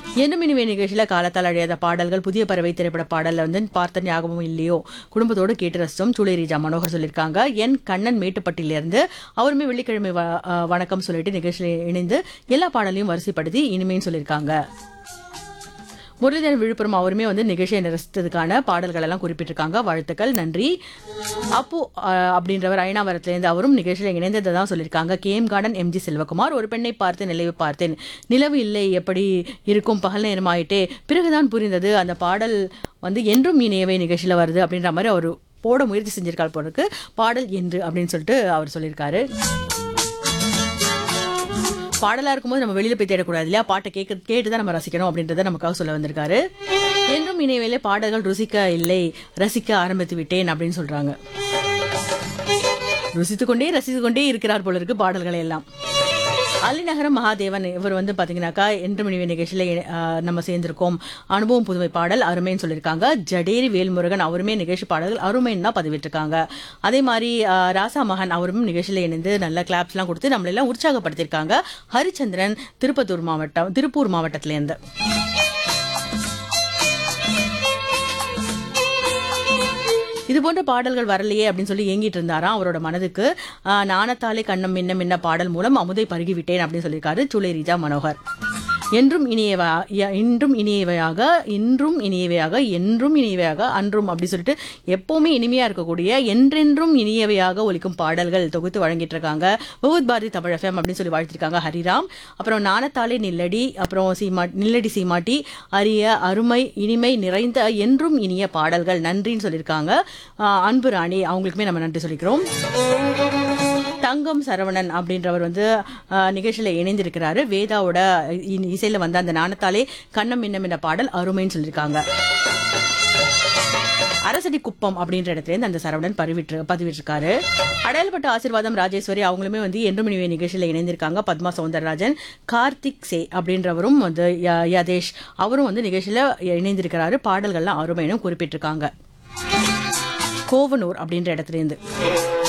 என்னும் இனிமே நிகழ்ச்சியில காலத்தால் அழியாத பாடல்கள் புதிய பறவை திரைப்பட பாடல்ல வந்து பார்த்த ஞாபகமும் இல்லையோ குடும்பத்தோடு கேட்டு ரசித்தோம் சூளேரிஜா மனோகர் சொல்லியிருக்காங்க என் கண்ணன் மேட்டுப்பட்டியிலிருந்து அவருமே வெள்ளிக்கிழமை வ- அஹ் வணக்கம் சொல்லிட்டு நிகழ்ச்சியில் இணைந்து எல்லா பாடலையும் வரிசைப்படுத்தி இனிமேன்னு சொல்லியிருக்காங்க முரளிதரன் விழுப்புரம் அவருமே வந்து நிகழ்ச்சியை ரசித்ததுக்கான பாடல்கள் எல்லாம் குறிப்பிட்டிருக்காங்க வாழ்த்துக்கள் நன்றி அப்பு அஹ், அப்படின்றவர் ஐநாவரத்திலிருந்து அவரும் நிகழ்ச்சியில் இணைந்ததை தான் சொல்லியிருக்காங்க கேஎம் கார்டன் எம்ஜி செல்வகுமார் ஒரு பெண்ணை பார்த்து நிலவு பார்த்தேன் நிலவு இல்லை எப்படி இருக்கும் பகல் நேரமாயிட்டே பிறகுதான் புரிந்தது அந்த பாடல் வந்து என்றும் இணையவே நிகழ்ச்சியில் வருது அப்படின்ற மாதிரி அவர் போட முயற்சி செஞ்சிருக்கார் போறதுக்கு பாடல் என்று அப்படின்னு சொல்லிட்டு அவர் சொல்லியிருக்காரு பாடலா இருக்கும்போது நம்ம வெளியில போய் தேடக்கூடாது இல்லையா பாட்டை கேட்க கேட்டு தான் நம்ம ரசிக்கணும் அப்படின்றத நமக்காக சொல்ல வந்திருக்காரு என்றும் இணையவேளை பாடல்கள் ருசிக்க இல்லை ரசிக்க ஆரம்பித்து விட்டேன் அப்படின்னு சொல்றாங்க ருசித்துக் கொண்டே ரசித்துக் கொண்டே இருக்கிறார் போல இருக்கு பாடல்களை எல்லாம் அலிநகரம் மகாதேவன் இவர் வந்து பாத்தீங்கன்னாக்கா என்று மணிவி நிகழ்ச்சியில அஹ், நம்ம சேர்ந்திருக்கோம் அனுபவம் புதுமை பாடல் அருமைன்னு சொல்லியிருக்காங்க ஜடேரி வேல்முருகன் அவருமே நிகழ்ச்சி பாடல்கள் அருமைன்னு தான் பதிவிட்டிருக்காங்க அதே மாதிரி அஹ், ராசா மகன் அவரும் நிகழ்ச்சியில இணைந்து நல்ல கிளாப்ஸ் எல்லாம் கொடுத்து நம்மள எல்லாம் உற்சாகப்படுத்தியிருக்காங்க ஹரிச்சந்திரன் திருப்பத்தூர் மாவட்டம் திருப்பூர் மாவட்டத்தில இருந்து இது போன்ற பாடல்கள் வரலையே அப்படின்னு சொல்லி ஏங்கிட்டு இருந்தாராம் அவரோட மனதுக்கு ஆஹ், நாணத்தாலே கண்ணம் மின்ன மின்ன பாடல் மூலம் அமுதை பருகிவிட்டேன் அப்படின்னு சொல்லியிருக்காரு சுளேரிஜா மனோகர் என்றும் இனியவா ய- இன்றும் இனியவையாக இன்றும் இனியவையாக என்றும் இனியவையாக அன்றும் அப்படி சொல்லிட்டு எப்பவுமே இனிமையா இருக்கக்கூடிய என்றென்றும் இனியவையாக ஒலிக்கும் பாடல்கள் தொகுத்து வழங்கிட்டு இருக்காங்க விவுத் பாரதி தமிழ் எஃப்எம் அப்படின்னு சொல்லி வாழ்த்திருக்காங்க ஹரிராம் அப்புறம் நாணத்தாலே நில்லடி அப்புறம் சீமா நில்லடி சீமாட்டி அரிய அருமை இனிமை நிறைந்த என்றும் இனிய பாடல்கள் நன்றின்னு சொல்லியிருக்காங்க ஆஹ் அன்பு ராணி அவங்களுக்குமே நம்ம நன்றி சொல்லிக்கிறோம் தங்கம் சரவணன் அப்படின்றவர் வந்து ஆஹ், நிகழ்ச்சியில இணைந்திருக்கிறாரு வேதாவோட இ- இசையில வந்த அந்த நாணத்தாலே கண்ணம் மின்னம் என்ற பாடல் அருமைன்னு சொல்லியிருக்காங்க அரசடி குப்பம் அப்படின்ற இடத்துல இருந்து அந்த சரவணன் பதிவிட்டு பதிவிட்டிருக்காரு அடையாளப்பட்ட ஆசீர்வாதம் ராஜேஸ்வரி அவங்களுமே வந்து என்று மணிவே நிகழ்ச்சியில இணைந்திருக்காங்க பத்மா சௌந்தரராஜன் கார்த்திக் சே அப்படின்றவரும் வந்து ய- யதேஷ் அவரும் வந்து நிகழ்ச்சியில இணைந்திருக்கிறாரு பாடல்கள்லாம் அருமைன்னு குறிப்பிட்டிருக்காங்க கோவனூர் அப்படின்ற இடத்துல இருந்து